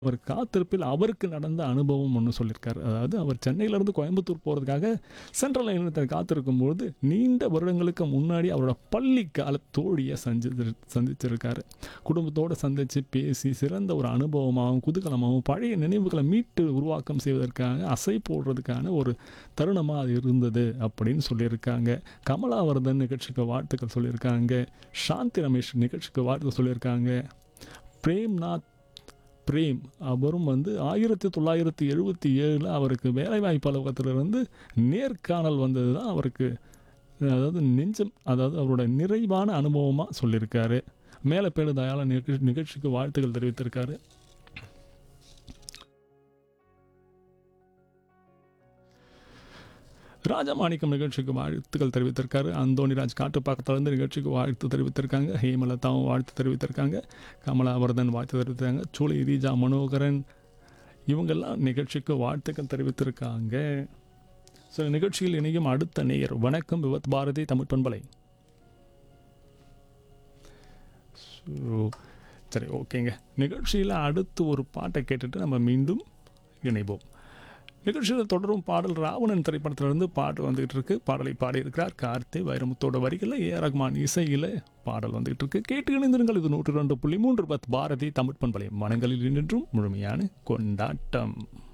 அவர் காத்திருப்பில் அவருக்கு நடந்த அனுபவம் ஒன்று சொல்லியிருக்காரு அதாவது அவர் சென்னையிலேருந்து கோயம்புத்தூர் போகிறதுக்காக சென்ட்ரல் நிலையத்தில் காத்திருக்கும் பொழுது நீண்ட வருடங்களுக்கு முன்னாடி அவரோட பள்ளி கால தோழியை சந்திச்சு சந்திச்சிருக்காரு குடும்பத்தோடு சந்தித்து பேசி சிறந்த ஒரு அனுபவமாகவும் குதூகலமாகவும் பழைய நினைவுகளை மீட்டு உருவாக்கம் செய்வதற்காக அசை போடுறதுக்கான ஒரு தருணமாக அது இருந்தது அப்படின்னு சொல்லியிருக்காங்க கமலாவர்தன் நிகழ்ச்சிக்கு வாழ்த்துக்கள் சொல்லியிருக்காங்க சாந்தி ரமேஷ் நிகழ்ச்சிக்கு வாழ்த்து சொல்லியிருக்காங்க பிரேம்நாத் பிரேம் அவரும் வந்து ஆயிரத்தி தொள்ளாயிரத்தி எழுபத்தி ஏழில் அவருக்கு வேலைவாய்ப்பு அலுவலகத்திலிருந்து நேர்காணல் வந்தது தான் அவருக்கு அதாவது நெஞ்சம் அதாவது அவரோட நிறைவான அனுபவமாக சொல்லியிருக்காரு மேலப்பேடு தயாள நிகழ்ச்சி நிகழ்ச்சிக்கு வாழ்த்துக்கள் தெரிவித்திருக்காரு ராஜமாணிக்கம் நிகழ்ச்சிக்கு வாழ்த்துக்கள் தெரிவித்திருக்காரு அந்தோணிராஜ் காட்டுப்பாக்கத்திலிருந்து நிகழ்ச்சிக்கு வாழ்த்து தெரிவித்திருக்காங்க ஹேமலதாவும் வாழ்த்து தெரிவித்திருக்காங்க கமலாவர்தன் வாழ்த்து தெரிவித்திருக்காங்க சூளை ரீஜா மனோகரன் இவங்கெல்லாம் நிகழ்ச்சிக்கு வாழ்த்துக்கள் தெரிவித்திருக்காங்க ஸோ நிகழ்ச்சியில் இணையும் அடுத்த நேயர் வணக்கம் விவத் பாரதி தமிழ் பண்பலை ஸோ சரி ஓகேங்க நிகழ்ச்சியில் அடுத்து ஒரு பாட்டை கேட்டுட்டு நம்ம மீண்டும் இணைவோம் நிகழ்ச்சியில் தொடரும் பாடல் ராவணன் திரைப்படத்திலிருந்து பாட்டு வந்துகிட்டு இருக்கு பாடலை பாடியிருக்கிறார் கார்த்தி வைரமுத்தோட வரிகளில் ஏ ரஹ்மான் இசையில் பாடல் வந்துகிட்டு இருக்கு கேட்டு இணைந்திருங்கள் இது நூற்றி ரெண்டு புள்ளி மூன்று பத் பாரதி தமிழ் பண்பலை மனங்களில் நின்றும் முழுமையான கொண்டாட்டம்